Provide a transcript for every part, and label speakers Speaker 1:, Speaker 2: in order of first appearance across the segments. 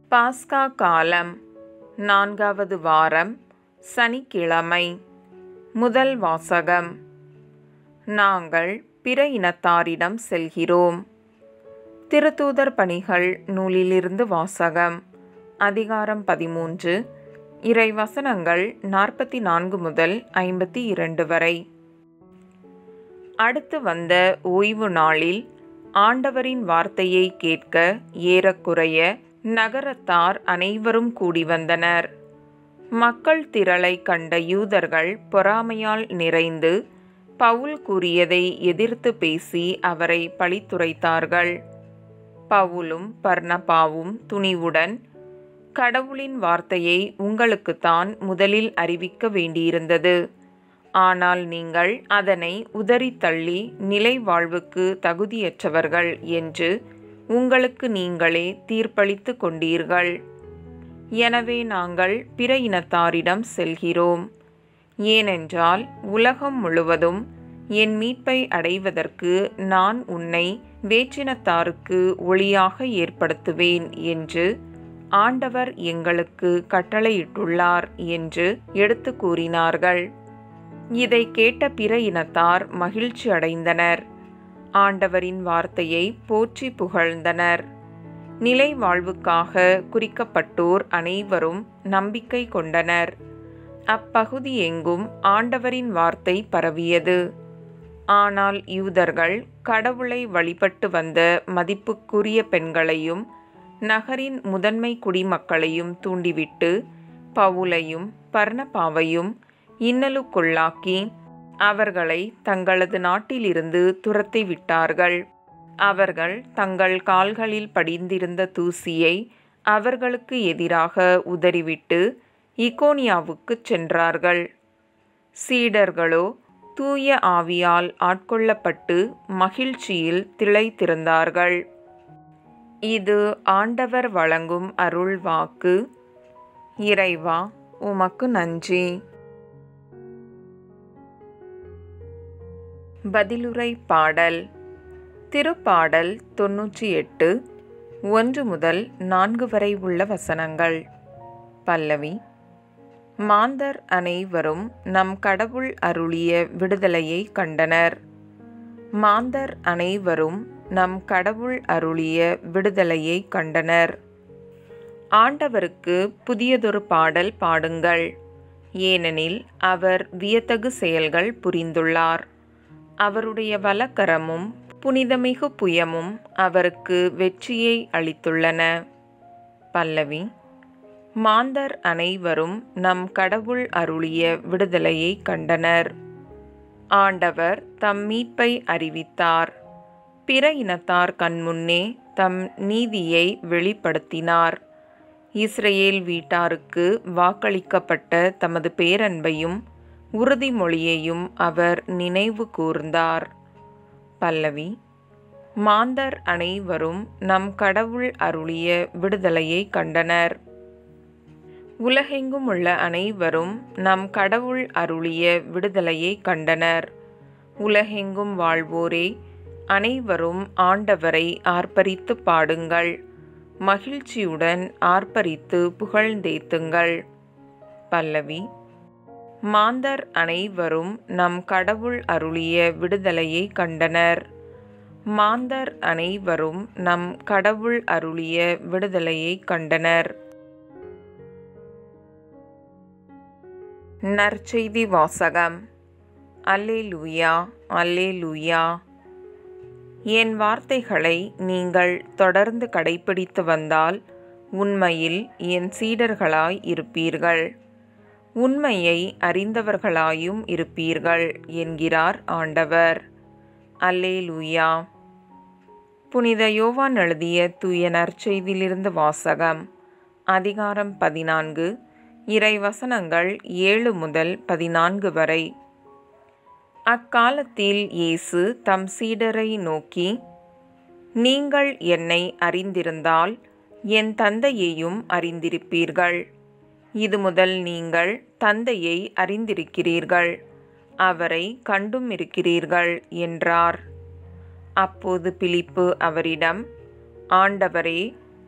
Speaker 1: பாஸ்கா காலம் நான்காவது வாரம் சனிக்கிழமை முதல் வாசகம் நாங்கள் பிற இனத்தாரிடம் செல்கிறோம் திருத்தூதர் பணிகள் நூலிலிருந்து வாசகம் அதிகாரம் பதிமூன்று இறை வசனங்கள் நாற்பத்தி நான்கு முதல் ஐம்பத்தி இரண்டு வரை அடுத்து வந்த ஓய்வு நாளில் ஆண்டவரின் வார்த்தையை கேட்க ஏறக்குறைய நகரத்தார் அனைவரும் கூடி வந்தனர் மக்கள் திரளை கண்ட யூதர்கள் பொறாமையால் நிறைந்து பவுல் கூறியதை எதிர்த்து பேசி அவரை பழித்துரைத்தார்கள் பவுலும் பர்ணபாவும் துணிவுடன் கடவுளின் வார்த்தையை உங்களுக்குத்தான் முதலில் அறிவிக்க வேண்டியிருந்தது ஆனால் நீங்கள் அதனை உதறி தள்ளி நிலை வாழ்வுக்கு தகுதியற்றவர்கள் என்று உங்களுக்கு நீங்களே தீர்ப்பளித்து கொண்டீர்கள் எனவே நாங்கள் பிற இனத்தாரிடம் செல்கிறோம் ஏனென்றால் உலகம் முழுவதும் என் மீட்பை அடைவதற்கு நான் உன்னை வேற்றினத்தாருக்கு ஒளியாக ஏற்படுத்துவேன் என்று ஆண்டவர் எங்களுக்கு கட்டளையிட்டுள்ளார் என்று எடுத்து கூறினார்கள் இதை கேட்ட பிற இனத்தார் மகிழ்ச்சி அடைந்தனர் ஆண்டவரின் வார்த்தையை போற்றி புகழ்ந்தனர் நிலை வாழ்வுக்காக குறிக்கப்பட்டோர் அனைவரும் நம்பிக்கை கொண்டனர் அப்பகுதி எங்கும் ஆண்டவரின் வார்த்தை பரவியது ஆனால் யூதர்கள் கடவுளை வழிபட்டு வந்த மதிப்புக்குரிய பெண்களையும் நகரின் முதன்மை குடிமக்களையும் தூண்டிவிட்டு பவுலையும் பர்ணபாவையும் இன்னலுக்குள்ளாக்கி அவர்களை தங்களது நாட்டிலிருந்து துரத்தி விட்டார்கள் அவர்கள் தங்கள் கால்களில் படிந்திருந்த தூசியை அவர்களுக்கு எதிராக உதறிவிட்டு இகோனியாவுக்குச் சென்றார்கள் சீடர்களோ தூய ஆவியால் ஆட்கொள்ளப்பட்டு மகிழ்ச்சியில் திளைத்திருந்தார்கள் இது ஆண்டவர் வழங்கும் அருள் வாக்கு இறைவா உமக்கு நன்றி பதிலுரை பாடல் திருப்பாடல் தொன்னூற்றி எட்டு ஒன்று முதல் நான்கு வரை உள்ள வசனங்கள் பல்லவி மாந்தர் அனைவரும் நம் கடவுள் அருளிய விடுதலையை கண்டனர் மாந்தர் அனைவரும் நம் கடவுள் அருளிய விடுதலையை கண்டனர் ஆண்டவருக்கு புதியதொரு பாடல் பாடுங்கள் ஏனெனில் அவர் வியத்தகு செயல்கள் புரிந்துள்ளார் அவருடைய வலக்கரமும் புனிதமிகு புயமும் அவருக்கு வெற்றியை அளித்துள்ளன பல்லவி மாந்தர் அனைவரும் நம் கடவுள் அருளிய விடுதலையை கண்டனர் ஆண்டவர் தம் மீட்பை அறிவித்தார் பிற இனத்தார் கண்முன்னே தம் நீதியை வெளிப்படுத்தினார் இஸ்ரேல் வீட்டாருக்கு வாக்களிக்கப்பட்ட தமது பேரன்பையும் உறுதிமொழியையும் அவர் நினைவு கூர்ந்தார் பல்லவி மாந்தர் அனைவரும் நம் கடவுள் அருளிய விடுதலையை கண்டனர் உலகெங்கும் உள்ள அனைவரும் நம் கடவுள் அருளிய விடுதலையை கண்டனர் உலகெங்கும் வாழ்வோரே அனைவரும் ஆண்டவரை ஆர்ப்பரித்து பாடுங்கள் மகிழ்ச்சியுடன் ஆர்ப்பரித்து புகழ்ந்தேத்துங்கள் பல்லவி மாந்தர் அனைவரும் நம் கடவுள் அருளிய விடுதலையை கண்டனர் மாந்தர் அனைவரும் நம் கடவுள் அருளிய விடுதலையை கண்டனர் நற்செய்தி வாசகம் அல்லே லூயா அல்லே லூயா என் வார்த்தைகளை நீங்கள் தொடர்ந்து கடைபிடித்து வந்தால் உண்மையில் என் சீடர்களாய் இருப்பீர்கள் உண்மையை அறிந்தவர்களாயும் இருப்பீர்கள் என்கிறார் ஆண்டவர் அல்லே லூயா புனித யோவான் எழுதிய தூய நற்செய்தியிலிருந்து வாசகம் அதிகாரம் பதினான்கு இறை வசனங்கள் ஏழு முதல் பதினான்கு வரை அக்காலத்தில் இயேசு தம் சீடரை நோக்கி நீங்கள் என்னை அறிந்திருந்தால் என் தந்தையையும் அறிந்திருப்பீர்கள் இது முதல் நீங்கள் தந்தையை அறிந்திருக்கிறீர்கள் அவரை கண்டும் இருக்கிறீர்கள் என்றார் அப்போது பிலிப்பு அவரிடம் ஆண்டவரே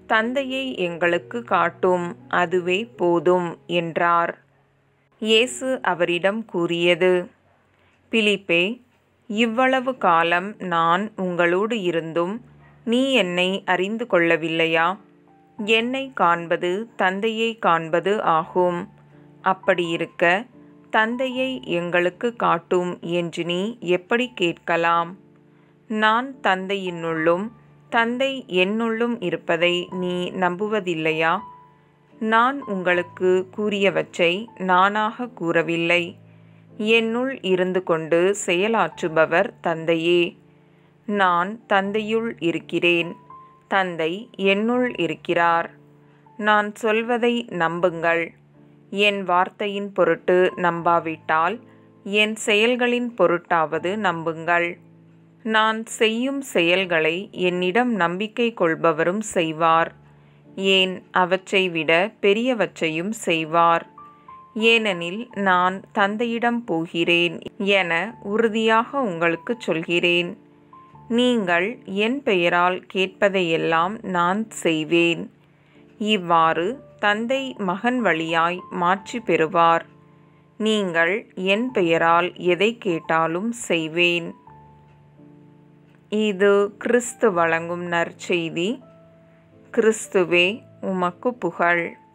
Speaker 1: தந்தையை எங்களுக்கு காட்டும் அதுவே போதும் என்றார் இயேசு அவரிடம் கூறியது பிலிப்பே இவ்வளவு காலம் நான் உங்களோடு இருந்தும் நீ என்னை அறிந்து கொள்ளவில்லையா என்னை காண்பது தந்தையை காண்பது ஆகும் அப்படியிருக்க தந்தையை எங்களுக்கு காட்டும் என்று நீ எப்படி கேட்கலாம் நான் தந்தையினுள்ளும் தந்தை என்னுள்ளும் இருப்பதை நீ நம்புவதில்லையா நான் உங்களுக்கு கூறியவற்றை நானாக கூறவில்லை என்னுள் இருந்து கொண்டு செயலாற்றுபவர் தந்தையே நான் தந்தையுள் இருக்கிறேன் தந்தை என்னுள் இருக்கிறார் நான் சொல்வதை நம்புங்கள் என் வார்த்தையின் பொருட்டு நம்பாவிட்டால் என் செயல்களின் பொருட்டாவது நம்புங்கள் நான் செய்யும் செயல்களை என்னிடம் நம்பிக்கை கொள்பவரும் செய்வார் ஏன் அவற்றை விட பெரியவற்றையும் செய்வார் ஏனெனில் நான் தந்தையிடம் போகிறேன் என உறுதியாக உங்களுக்கு சொல்கிறேன் நீங்கள் என் பெயரால் கேட்பதையெல்லாம் நான் செய்வேன் இவ்வாறு தந்தை மகன் வழியாய் மாற்றி பெறுவார் நீங்கள் என் பெயரால் எதை கேட்டாலும் செய்வேன் இது கிறிஸ்து வழங்கும் நற்செய்தி கிறிஸ்துவே உமக்கு புகழ்